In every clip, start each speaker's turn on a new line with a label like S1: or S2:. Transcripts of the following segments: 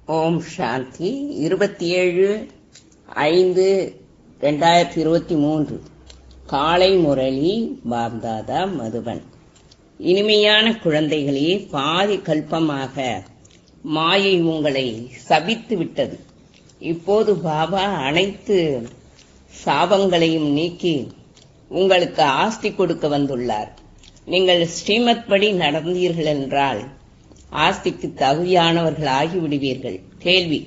S1: ஓம் சாந்தி இருபத்தி ஏழு ஐந்து ரெண்டாயிரத்தி இருபத்தி மூன்று காலை முரளி பாப்தாதா மதுபன் இனிமையான குழந்தைகளே பாதி கல்பமாக மாயை உங்களை சபித்து விட்டது இப்போது பாபா அனைத்து சாபங்களையும் நீக்கி உங்களுக்கு ஆஸ்தி கொடுக்க வந்துள்ளார் நீங்கள் ஸ்ரீமத் படி நடந்தீர்கள் என்றால் ஆஸ்திக்கு தகுதியானவர்கள் ஆகிவிடுவீர்கள் கேள்வி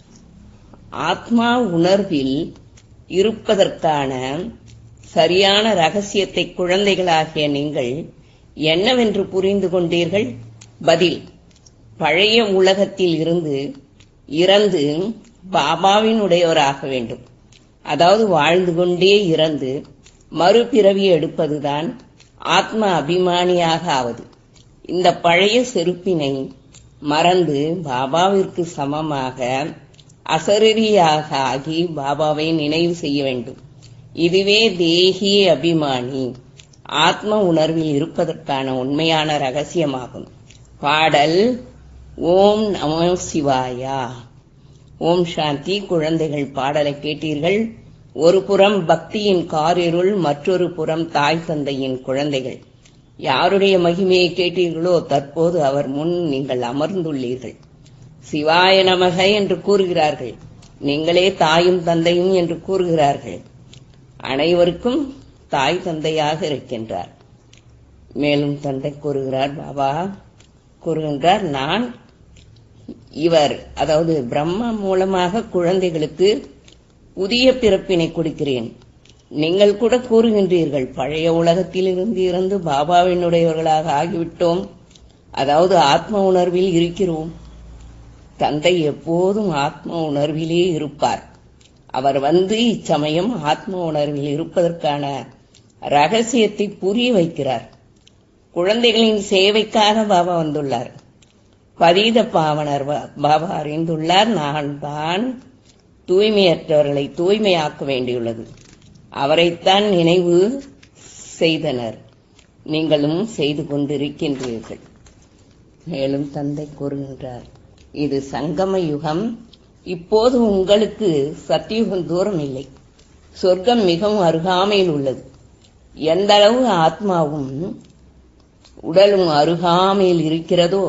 S1: ஆத்மா உணர்வில் இருப்பதற்கான சரியான ரகசியத்தை குழந்தைகளாகிய நீங்கள் என்னவென்று புரிந்து கொண்டீர்கள் பதில் பழைய உலகத்தில் இருந்து இறந்து பாபாவின் உடையவராக வேண்டும் அதாவது வாழ்ந்து கொண்டே இறந்து மறுபிறவி எடுப்பதுதான் ஆத்ம அபிமானியாக ஆவது இந்த பழைய செருப்பினை மறந்து பாபாவிற்கு சமமாக அசரீரியாக ஆகி பாபாவை நினைவு செய்ய வேண்டும் இதுவே தேகி அபிமானி ஆத்ம உணர்வில் இருப்பதற்கான உண்மையான ரகசியமாகும் பாடல் ஓம் நம சிவாயா ஓம் சாந்தி குழந்தைகள் பாடலை கேட்டீர்கள் ஒரு புறம் பக்தியின் காரிருள் மற்றொரு புறம் தாய் தந்தையின் குழந்தைகள் யாருடைய மகிமையை கேட்டீர்களோ தற்போது அவர் முன் நீங்கள் அமர்ந்துள்ளீர்கள் சிவாய நமக என்று கூறுகிறார்கள் நீங்களே தாயும் தந்தையும் என்று கூறுகிறார்கள் அனைவருக்கும் தாய் தந்தையாக இருக்கின்றார் மேலும் தந்தை கூறுகிறார் பாபா கூறுகின்றார் நான் இவர் அதாவது பிரம்ம மூலமாக குழந்தைகளுக்கு புதிய பிறப்பினை கொடுக்கிறேன் நீங்கள் கூட கூறுகின்றீர்கள் பழைய உலகத்தில் இருந்து இருந்து பாபாவினுடையவர்களாக ஆகிவிட்டோம் அதாவது ஆத்ம உணர்வில் இருக்கிறோம் தந்தை எப்போதும் ஆத்ம உணர்விலே இருப்பார் அவர் வந்து இச்சமயம் ஆத்ம உணர்வில் இருப்பதற்கான ரகசியத்தை புரிய வைக்கிறார் குழந்தைகளின் சேவைக்காக பாபா வந்துள்ளார் பதீத பாவனர் பாபா அறிந்துள்ளார் நான் தான் தூய்மையற்றவர்களை தூய்மையாக்க வேண்டியுள்ளது அவரைத்தான் நினைவு செய்தனர் நீங்களும் செய்து கொண்டிருக்கின்றீர்கள் மேலும் தந்தை கூறுகின்றார் இது சங்கம யுகம் இப்போது உங்களுக்கு சத்தியுகம் தூரம் இல்லை சொர்க்கம் மிகவும் அருகாமையில் உள்ளது எந்த அளவு ஆத்மாவும் உடலும் அருகாமையில் இருக்கிறதோ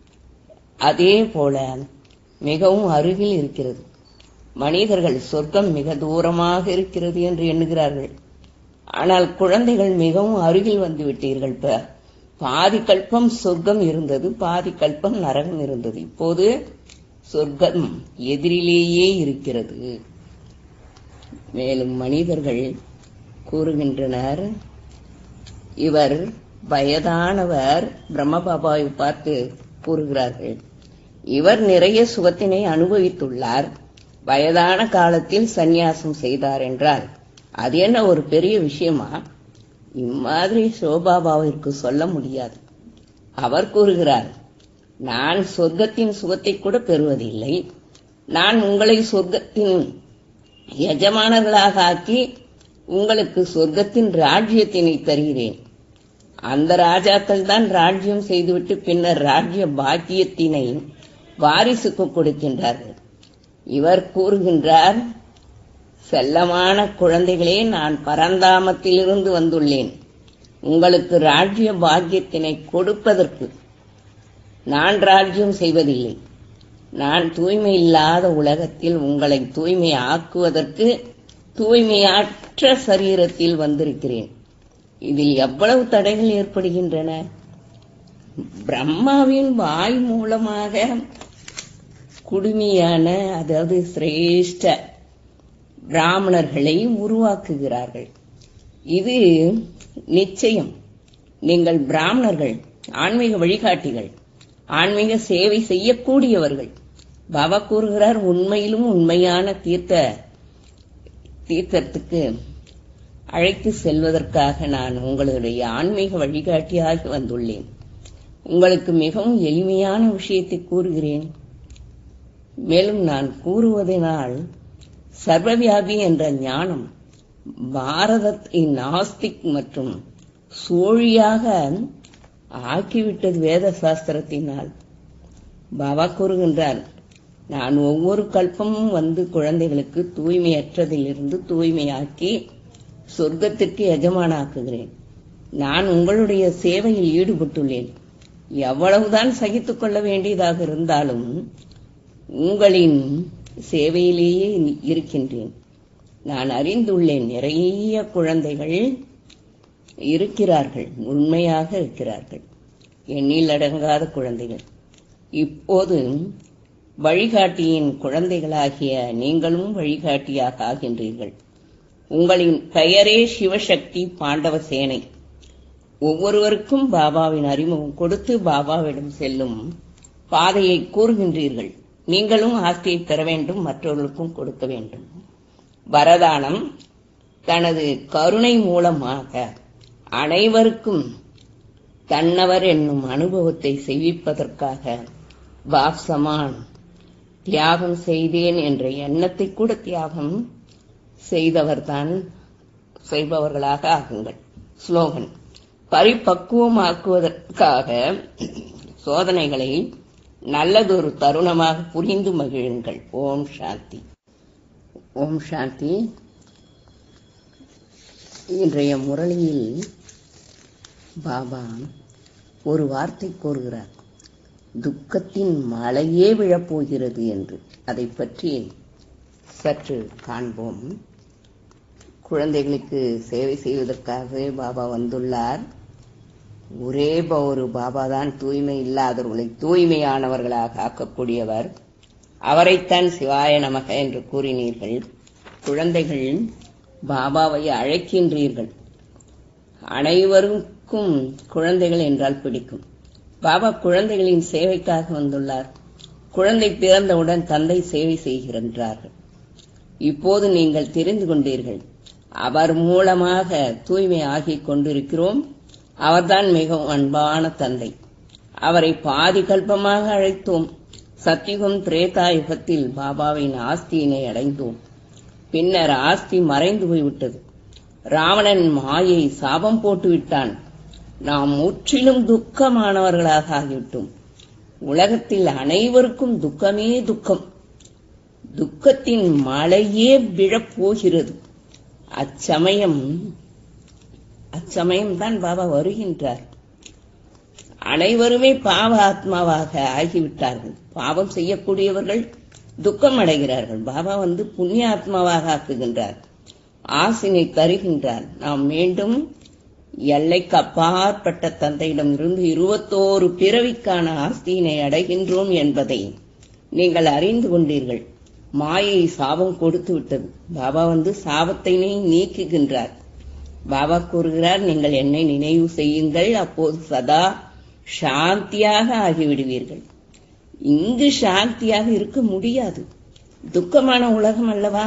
S1: அதே போல மிகவும் அருகில் இருக்கிறது மனிதர்கள் சொர்க்கம் மிக தூரமாக இருக்கிறது என்று எண்ணுகிறார்கள் ஆனால் குழந்தைகள் மிகவும் அருகில் வந்து விட்டீர்கள் பாதி கல்பம் சொர்க்கம் இருந்தது பாதி கல்பம் நரகம் இருந்தது இப்போது சொர்க்கம் எதிரிலேயே இருக்கிறது மேலும் மனிதர்கள் கூறுகின்றனர் இவர் வயதானவர் பிரம்மபாபாவை பார்த்து கூறுகிறார்கள் இவர் நிறைய சுகத்தினை அனுபவித்துள்ளார் வயதான காலத்தில் சந்நியாசம் செய்தார் என்றால் அது என்ன ஒரு பெரிய விஷயமா இம்மாதிரி சோபாபாவிற்கு சொல்ல முடியாது அவர் கூறுகிறார் நான் சொர்க்கத்தின் சுகத்தை கூட பெறுவதில்லை நான் உங்களை சொர்க்கத்தின் எஜமானர்களாக ஆக்கி உங்களுக்கு சொர்க்கத்தின் ராஜ்யத்தினை தருகிறேன் அந்த ராஜாக்கள் தான் ராஜ்யம் செய்துவிட்டு பின்னர் ராஜ்ய பாக்கியத்தினை வாரிசுக்கு கொடுக்கின்றார்கள் இவர் கூறுகின்றார் செல்லமான குழந்தைகளே நான் பரந்தாமத்திலிருந்து வந்துள்ளேன் உங்களுக்கு ராஜ்ய பாக்கியத்தினை கொடுப்பதற்கு நான் ராஜ்யம் செய்வதில்லை நான் தூய்மை இல்லாத உலகத்தில் உங்களை தூய்மை ஆக்குவதற்கு தூய்மையற்ற சரீரத்தில் வந்திருக்கிறேன் இதில் எவ்வளவு தடைகள் ஏற்படுகின்றன பிரம்மாவின் வாய் மூலமாக குடுமையான அதாவது சிரேஷ்ட பிராமணர்களை உருவாக்குகிறார்கள் இது நிச்சயம் நீங்கள் பிராமணர்கள் ஆன்மீக வழிகாட்டிகள் ஆன்மீக சேவை செய்யக்கூடியவர்கள் பாபா கூறுகிறார் உண்மையிலும் உண்மையான தீர்த்த தீர்த்தத்துக்கு அழைத்து செல்வதற்காக நான் உங்களுடைய ஆன்மீக வழிகாட்டியாக வந்துள்ளேன் உங்களுக்கு மிகவும் எளிமையான விஷயத்தை கூறுகிறேன் மேலும் நான் கூறுவதனால் சர்வவியாபி என்ற ஞானம் பாரதத்தை நாஸ்திக் மற்றும் சோழியாக ஆக்கிவிட்டது வேத சாஸ்திரத்தினால் பாபா கூறுகின்றார் நான் ஒவ்வொரு கல்பமும் வந்து குழந்தைகளுக்கு தூய்மையற்றதிலிருந்து தூய்மையாக்கி சொர்க்கத்திற்கு எஜமானாக்குகிறேன் நான் உங்களுடைய சேவையில் ஈடுபட்டுள்ளேன் எவ்வளவுதான் சகித்துக் கொள்ள வேண்டியதாக இருந்தாலும் உங்களின் சேவையிலேயே இருக்கின்றேன் நான் அறிந்துள்ளேன் நிறைய குழந்தைகள் இருக்கிறார்கள் உண்மையாக இருக்கிறார்கள் எண்ணில் அடங்காத குழந்தைகள் இப்போது வழிகாட்டியின் குழந்தைகளாகிய நீங்களும் வழிகாட்டியாக ஆகின்றீர்கள் உங்களின் பெயரே சிவசக்தி பாண்டவ சேனை ஒவ்வொருவருக்கும் பாபாவின் அறிமுகம் கொடுத்து பாபாவிடம் செல்லும் பாதையை கூறுகின்றீர்கள் நீங்களும் ஆஸ்தியை பெற வேண்டும் மற்றவர்களுக்கும் கொடுக்க வேண்டும் வரதானம் தனது கருணை மூலமாக அனைவருக்கும் தன்னவர் என்னும் அனுபவத்தை செய்விப்பதற்காக பாப்சமான் தியாகம் செய்தேன் என்ற எண்ணத்தை கூட தியாகம் செய்தவர்தான் செய்பவர்களாக ஆகுங்கள் ஸ்லோகன் பரிபக்குவமாக்குவதற்காக சோதனைகளை நல்லதொரு தருணமாக புரிந்து மகிழுங்கள் ஓம் சாந்தி ஓம் சாந்தி இன்றைய முரளியில் பாபா ஒரு வார்த்தை கூறுகிறார் துக்கத்தின் மழையே விழப்போகிறது என்று அதை பற்றி சற்று காண்போம் குழந்தைகளுக்கு சேவை செய்வதற்காகவே பாபா வந்துள்ளார் ஒரே ப- ஒரு பாபா தான் தூய்மை இல்லாதவர்களை தூய்மையானவர்களாக ஆக்கக்கூடியவர் அவரைத்தான் சிவாய நமக என்று கூறினீர்கள் குழந்தைகள் பாபாவை அழைக்கின்றீர்கள் அனைவருக்கும் குழந்தைகள் என்றால் பிடிக்கும் பாபா குழந்தைகளின் சேவைக்காக வந்துள்ளார் குழந்தை பிறந்தவுடன் தந்தை சேவை செய்கின்றார்கள் இப்போது நீங்கள் தெரிந்து கொண்டீர்கள் அவர் மூலமாக தூய்மை ஆகிக் கொண்டிருக்கிறோம் அவர்தான் மிகவும் அன்பான தந்தை அவரை பாதி கல்பமாக அழைத்தோம் சத்தியுகம் திரேதா யுகத்தில் பாபாவின் ஆஸ்தியினை அடைந்தோம் பின்னர் ஆஸ்தி மறைந்து போய்விட்டது ராவணன் மாயை சாபம் போட்டு விட்டான் நாம் முற்றிலும் துக்கமானவர்களாக ஆகிவிட்டோம் உலகத்தில் அனைவருக்கும் துக்கமே துக்கம் துக்கத்தின் மழையே விழப்போகிறது அச்சமயம் அச்சமயம் தான் பாபா வருகின்றார் அனைவருமே பாவ ஆத்மாவாக ஆகிவிட்டார்கள் பாவம் செய்யக்கூடியவர்கள் துக்கம் அடைகிறார்கள் பாபா வந்து புண்ணிய ஆத்மாவாக ஆக்குகின்றார் ஆசினை தருகின்றார் நாம் மீண்டும் எல்லைக்கு அப்பாற்பட்ட தந்தையிடம் இருந்து இருபத்தோரு பிறவிக்கான ஆஸ்தியினை அடைகின்றோம் என்பதை நீங்கள் அறிந்து கொண்டீர்கள் மாயை சாபம் கொடுத்து விட்டது பாபா வந்து சாபத்தை நீக்குகின்றார் பாபா கூறுகிறார் நீங்கள் என்னை நினைவு செய்யுங்கள் அப்போது சதா சாந்தியாக ஆகிவிடுவீர்கள் இங்கு சாந்தியாக இருக்க முடியாது துக்கமான உலகம் அல்லவா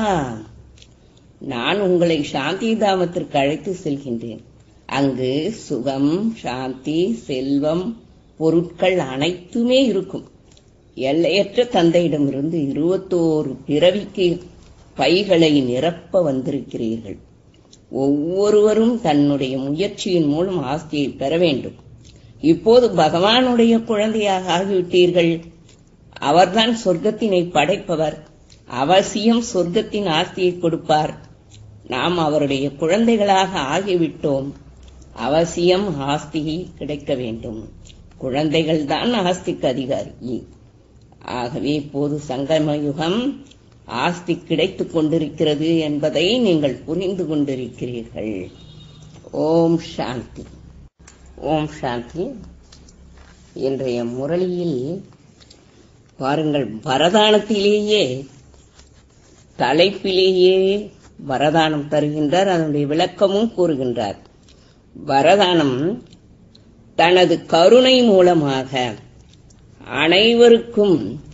S1: நான் உங்களை சாந்தி தாமத்திற்கு அழைத்து செல்கின்றேன் அங்கு சுகம் சாந்தி செல்வம் பொருட்கள் அனைத்துமே இருக்கும் எல்லையற்ற தந்தையிடமிருந்து இருபத்தோரு பிறவிக்கு பைகளை நிரப்ப வந்திருக்கிறீர்கள் ஒவ்வொருவரும் தன்னுடைய முயற்சியின் மூலம் ஆஸ்தியை பெற வேண்டும் இப்போது பகவானுடைய குழந்தையாக ஆகிவிட்டீர்கள் அவர்தான் சொர்க்கத்தினை படைப்பவர் அவசியம் சொர்க்கத்தின் ஆஸ்தியை கொடுப்பார் நாம் அவருடைய குழந்தைகளாக ஆகிவிட்டோம் அவசியம் ஆஸ்தி கிடைக்க வேண்டும் குழந்தைகள் தான் ஆஸ்திக்கு அதிகாரி ஆகவே இப்போது சங்கம யுகம் ஆஸ்தி கிடைத்துக் கொண்டிருக்கிறது என்பதை நீங்கள் புரிந்து கொண்டிருக்கிறீர்கள் ஓம் சாந்தி ஓம் சாந்தி இன்றைய முரளியில் பாருங்கள் வரதானத்திலேயே தலைப்பிலேயே வரதானம் தருகின்றார் அதனுடைய விளக்கமும் கூறுகின்றார் வரதானம் தனது கருணை மூலமாக அனைவருக்கும்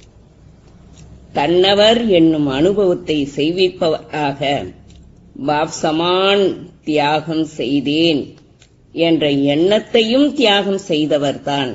S1: தன்னவர் என்னும் அனுபவத்தை செய்விப்பவராக பாப்சமான் தியாகம் செய்தேன் என்ற எண்ணத்தையும் தியாகம் செய்தவர்தான்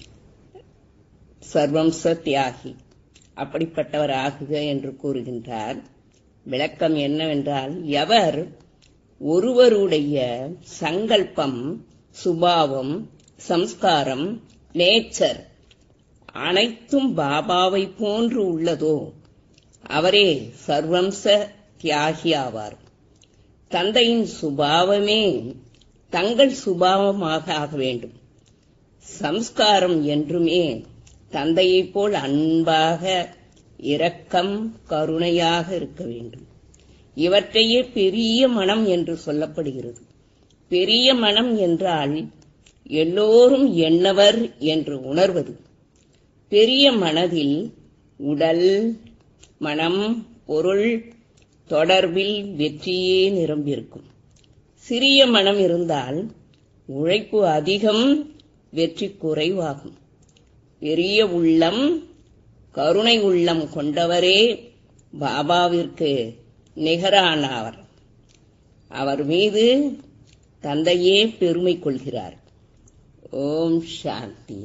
S1: சர்வம்ச தியாகி அப்படிப்பட்டவர் ஆகுக என்று கூறுகின்றார் விளக்கம் என்னவென்றால் எவர் ஒருவருடைய சங்கல்பம் சுபாவம் சம்ஸ்காரம் நேச்சர் அனைத்தும் பாபாவை போன்று உள்ளதோ அவரே சர்வம்ச தியாகி ஆவார் தந்தையின் சுபாவமே தங்கள் சுபாவமாக ஆக வேண்டும் சம்ஸ்காரம் என்றுமே தந்தையைப் போல் அன்பாக இரக்கம் கருணையாக இருக்க வேண்டும் இவற்றையே பெரிய மனம் என்று சொல்லப்படுகிறது பெரிய மனம் என்றால் எல்லோரும் எண்ணவர் என்று உணர்வது பெரிய மனதில் உடல் மனம் பொருள் தொடர்பில் வெற்றியே நிரம்பியிருக்கும் சிறிய மனம் இருந்தால் உழைப்பு அதிகம் வெற்றி குறைவாகும் பெரிய உள்ளம் கருணை உள்ளம் கொண்டவரே பாபாவிற்கு நிகரானவர் அவர் மீது தந்தையே பெருமை கொள்கிறார் ஓம் சாந்தி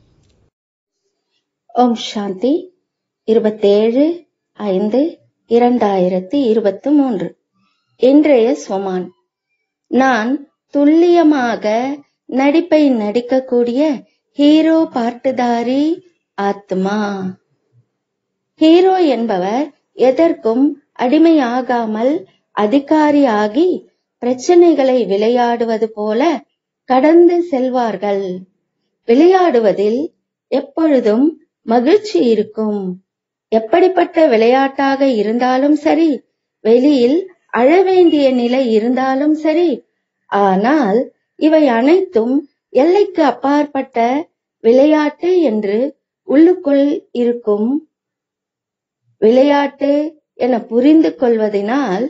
S2: ஓம் சாந்தி இருபத்தேழு ஐந்து இரண்டாயிரத்தி இருபத்தி மூன்று இன்றைய ஸ்வமான் நான் துல்லியமாக நடிப்பை நடிக்கக்கூடிய ஹீரோ பாட்டுதாரி ஆத்மா ஹீரோ என்பவர் எதற்கும் அடிமையாகாமல் அதிகாரியாகி பிரச்சனைகளை விளையாடுவது போல கடந்து செல்வார்கள் விளையாடுவதில் எப்பொழுதும் மகிழ்ச்சி இருக்கும் எப்படிப்பட்ட விளையாட்டாக இருந்தாலும் சரி வெளியில் அழ வேண்டிய நிலை இருந்தாலும் சரி ஆனால் இவை அனைத்தும் எல்லைக்கு அப்பாற்பட்ட விளையாட்டு என்று உள்ளுக்குள் இருக்கும் விளையாட்டு என புரிந்து கொள்வதனால்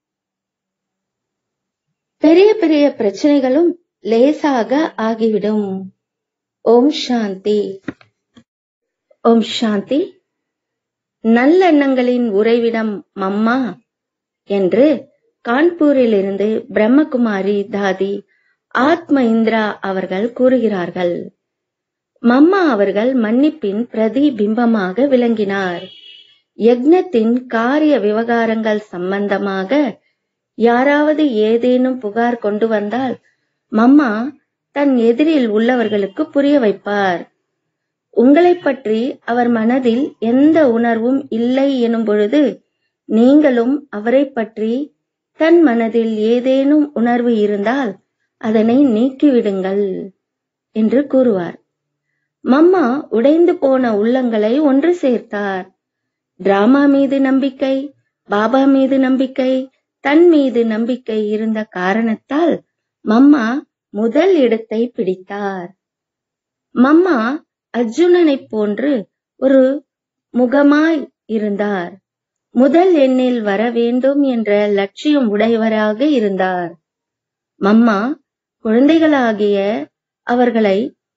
S2: பெரிய பெரிய பிரச்சனைகளும் லேசாக ஆகிவிடும் ஓம் சாந்தி ஓம் சாந்தி நல்லெண்ணங்களின் உறைவிடம் மம்மா என்று கான்பூரிலிருந்து பிரம்மகுமாரி தாதி ஆத்ம இந்திரா அவர்கள் கூறுகிறார்கள் மம்மா அவர்கள் மன்னிப்பின் பிரதிபிம்பமாக விளங்கினார் யக்னத்தின் காரிய விவகாரங்கள் சம்பந்தமாக யாராவது ஏதேனும் புகார் கொண்டு வந்தால் மம்மா தன் எதிரில் உள்ளவர்களுக்கு புரிய வைப்பார் உங்களைப் பற்றி அவர் மனதில் எந்த உணர்வும் இல்லை எனும் பொழுது நீங்களும் அவரைப் பற்றி தன் மனதில் ஏதேனும் உணர்வு இருந்தால் அதனை நீக்கிவிடுங்கள் என்று கூறுவார் மம்மா உடைந்து போன உள்ளங்களை ஒன்று சேர்த்தார் டிராமா மீது நம்பிக்கை பாபா மீது நம்பிக்கை தன் மீது நம்பிக்கை இருந்த காரணத்தால் மம்மா முதல் இடத்தை பிடித்தார் மம்மா அர்ஜுனனைப் போன்று ஒரு முகமாய் இருந்தார் முதல் எண்ணில் வர வேண்டும் என்ற லட்சியம் உடையவராக இருந்தார் மம்மா குழந்தைகளாகிய அவர்களை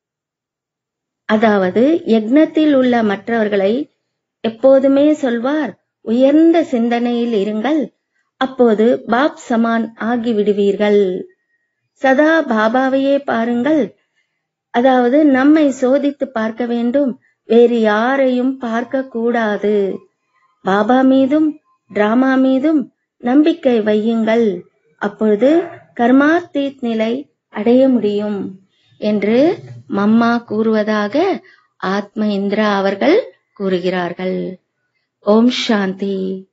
S2: அதாவது யக்னத்தில் உள்ள மற்றவர்களை எப்போதுமே சொல்வார் உயர்ந்த சிந்தனையில் இருங்கள் அப்போது பாப் சமான் ஆகிவிடுவீர்கள் சதா பாபாவையே பாருங்கள் அதாவது நம்மை சோதித்து பார்க்க வேண்டும் வேறு யாரையும் பார்க்க கூடாது பாபா மீதும் டிராமா மீதும் நம்பிக்கை வையுங்கள் அப்பொழுது கர்மாத்தீத் நிலை அடைய முடியும் என்று மம்மா கூறுவதாக ஆத்ம இந்திரா அவர்கள் கூறுகிறார்கள் ஓம் சாந்தி